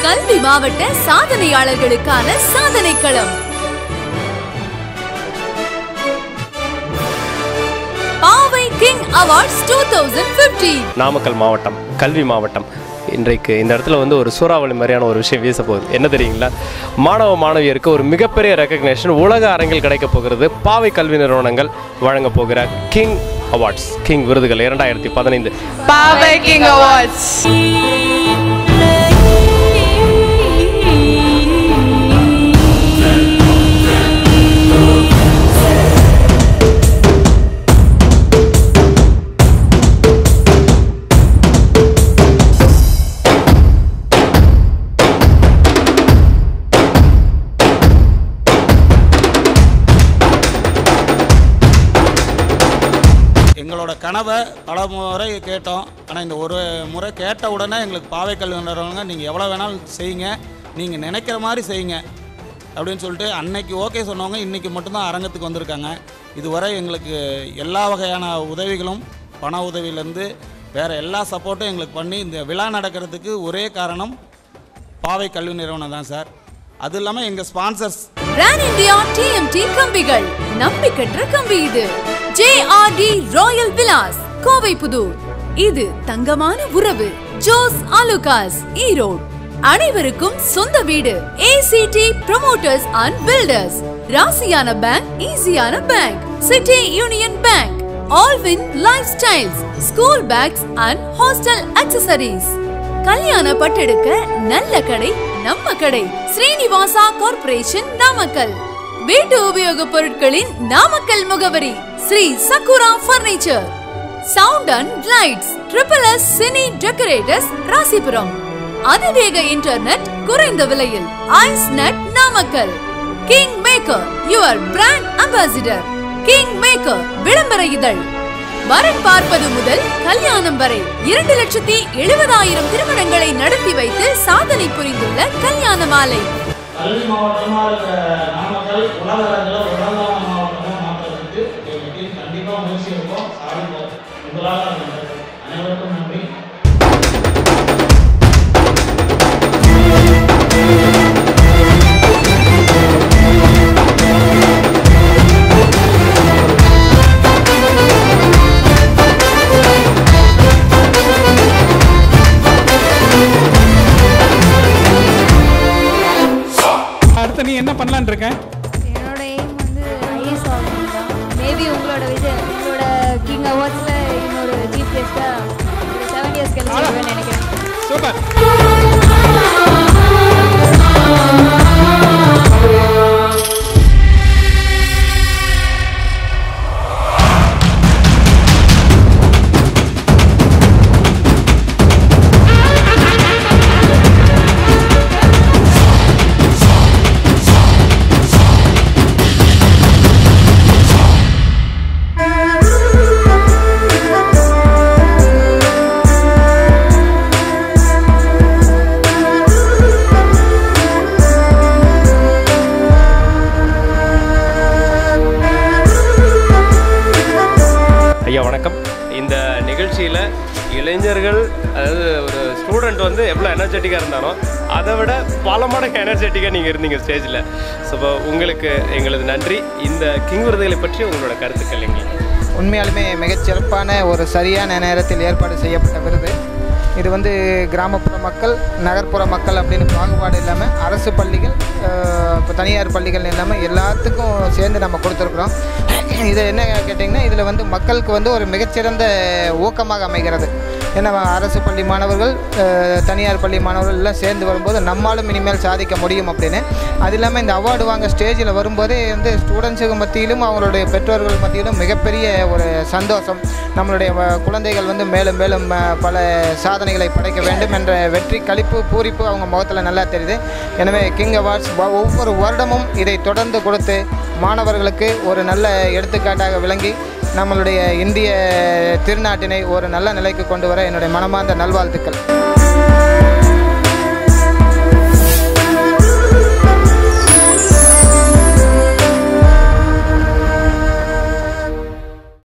கல்வி மாவட்ட சாதனையாளர்களுக்கான சாதனை களம் Paavai king awards two thousand fifteen Namakkal மாவட்டம் கல்வி மாவட்டம் இன்றைக்கு இந்த இடத்துல வந்து ஒரு சூறாவளி மாதிரியான ஒரு விஷயம் வீச போகுது என்ன தெரியுங்களா மாணவ மாணவியருக்கு ஒரு மிகப்பெரிய ரெக்கக்னேஷன் உலக அரங்கில் கிடைக்கப் போகிறது பாவை கல்வி நிறுவனங்கள் வழங்கப் போகிற கிங் அவார்ட்ஸ் கிங் விருதுகள் இரண்டாயிரத்தி பதினைந்து Power King Awards. எங்களோட கனவை பல முறை கேட்டோம் ஆனால் இந்த ஒரு முறை கேட்ட உடனே எங்களுக்கு பாவை கல்வி நிறுவனங்க நீங்கள் எவ்வளோ வேணாலும் செய்யுங்க நீங்கள் நினைக்கிற மாதிரி செய்யுங்க அப்படின்னு சொல்லிட்டு அன்னைக்கு ஓகே சொன்னவங்க இன்றைக்கி மட்டும்தான் அரங்கத்துக்கு வந்திருக்காங்க இதுவரை எங்களுக்கு எல்லா வகையான உதவிகளும் பண உதவியிலேருந்து வேறு எல்லா சப்போர்ட்டும் எங்களுக்கு பண்ணி இந்த விழா நடக்கிறதுக்கு ஒரே காரணம் பாவை கல்வி நிறுவனம் தான் சார் அது இல்லாமல் எங்கள் ஸ்பான்சர்ஸ் பிரான் இந்தியா டிஎம்டி கம்பிகள் நம்பிக்கற்ற கம்பி இது ஜேஆர்டி ராயல் விலாஸ் கோவை புதூர் இது தங்கமான உறவு ஜோஸ் ஆலுகாஸ் ஈரோடு அனைவருக்கும் சொந்த வீடு ஏசிடி ப்ரமோட்டர்ஸ் அண்ட் பில்டர்ஸ் ராசியான பேங்க் ஈஸியான bank city union bank Alvin life styles school bags and hostel accessories கல்யாண பட்டெடுக்க நல்ல கடை நம்ம கடை ஸ்ரீனிவாசா கார்ப்பரேஷன் நாமக்கல் வீட்டு உபயோகப் பொருட்களின் நாமக்கல் முகவரி Shri Sakura furniture sound and lights triple S cine decorators Rasipuram அதிவேக இன்டர்நெட் குறைந்த விலையில் ice net Namakkal king maker your brand ambassador king maker விளம்பர இதழ் வரன் பார்ப்பது முதல் கல்யாணம் வரை இரண்டு லட்சத்தி எழுபதாயிரம் திருமணங்களை நடத்தி வைத்து சாதனை புரிந்துள்ள கல்யாண மாலை கல்வி மாவட்டமாக இருக்கிற நாமக்கல் உலக அளவில் ஒரு உலகமான மாவட்டமாக மாற்றுறதுக்கு எங்கள் டீம் கண்டிப்பாக முயற்சி எடுப்போம் சாதிப்போம் உங்களால் அனைவருக்கும் நன்றி அடுத்து நீ என்ன பண்ணலான்னு இருக்க என்னோட எய்ம் வந்து ஐஏஎஸ் ஆகணும் தான் மேபி உங்களோட விஜய் உங்களோட கிங் அவார்ட்ஸில் இன்னொரு ஜிபிஎஸ் தான் செவன் இயர்ஸ் கழிச்சு வருவேன்னு நினைக்கிறேன் சூப்பர் ஐயா வணக்கம் இந்த நிகழ்ச்சியில் இளைஞர்கள் அதாவது ஒரு ஸ்டூடெண்ட் வந்து எவ்வளோ எனர்ஜெட்டிக்காக இருந்தாலும் அதை விட பல மடங்கு எனர்ஜெட்டிக்காக நீங்கள் இருந்தீங்க ஸ்டேஜில் ஸோ இப்போ உங்களுக்கு எங்களது நன்றி இந்த கிங் விருதுகளை பற்றி உங்களோட கருத்துக்கள் எங்களுக்கு உண்மையாலுமே மிகச்சிறப்பான ஒரு சரியான நேரத்தில் ஏற்பாடு செய்யப்பட்ட விருது இது வந்து கிராமப்புற மக்கள் நகர்ப்புற மக்கள் அப்படின்னு பாகுபாடு இல்லாமல் அரசு பள்ளிகள் அஹ், இப்போ தனியார் பள்ளிகள் இல்லாமல் எல்லாத்துக்கும் சேர்ந்து நம்ம கொடுத்துருக்குறோம் இது என்ன கேட்டிங்கன்னா இதில் வந்து மக்களுக்கு வந்து ஒரு மிகச்சிறந்த ஊக்கமாக அமைகிறது ஏன்னா அரசு பள்ளி மாணவர்கள் அஹ், தனியார் பள்ளி மாணவர்கள் எல்லாம் சேர்ந்து வரும்போது நம்மாலும் இனிமேல் சாதிக்க முடியும் அப்படின்னு அது இல்லாமல் இந்த அவார்டு வாங்க ஸ்டேஜில் வரும்போதே வந்து ஸ்டூடெண்ட்ஸுக்கு மத்தியிலும் அவங்களுடைய பெற்றோர்கள் மத்தியிலும் மிகப்பெரிய ஒரு சந்தோஷம் நம்மளுடைய வ- குழந்தைகள் வந்து மேலும் மேலும் அஹ், பல சாதனைகளை படைக்க வேண்டும் என்ற வெற்றி களிப்பு பூரிப்பு அவங்க முகத்தில் நல்லா தெரியுது எனவே கிங் அவார்ட்ஸ் ஒ- ஒவ்வொரு வருடமும் இதை தொடர்ந்து கொடுத்து மாணவர்களுக்கு ஒரு நல்ல எடுத்துக்காட்டாக விளங்கி நம்மளுடைய இந்திய திருநாட்டினை ஒரு நல்ல நிலைக்கு கொண்டு வர என்னுடைய மனமார்ந்த நல்வாழ்த்துக்கள்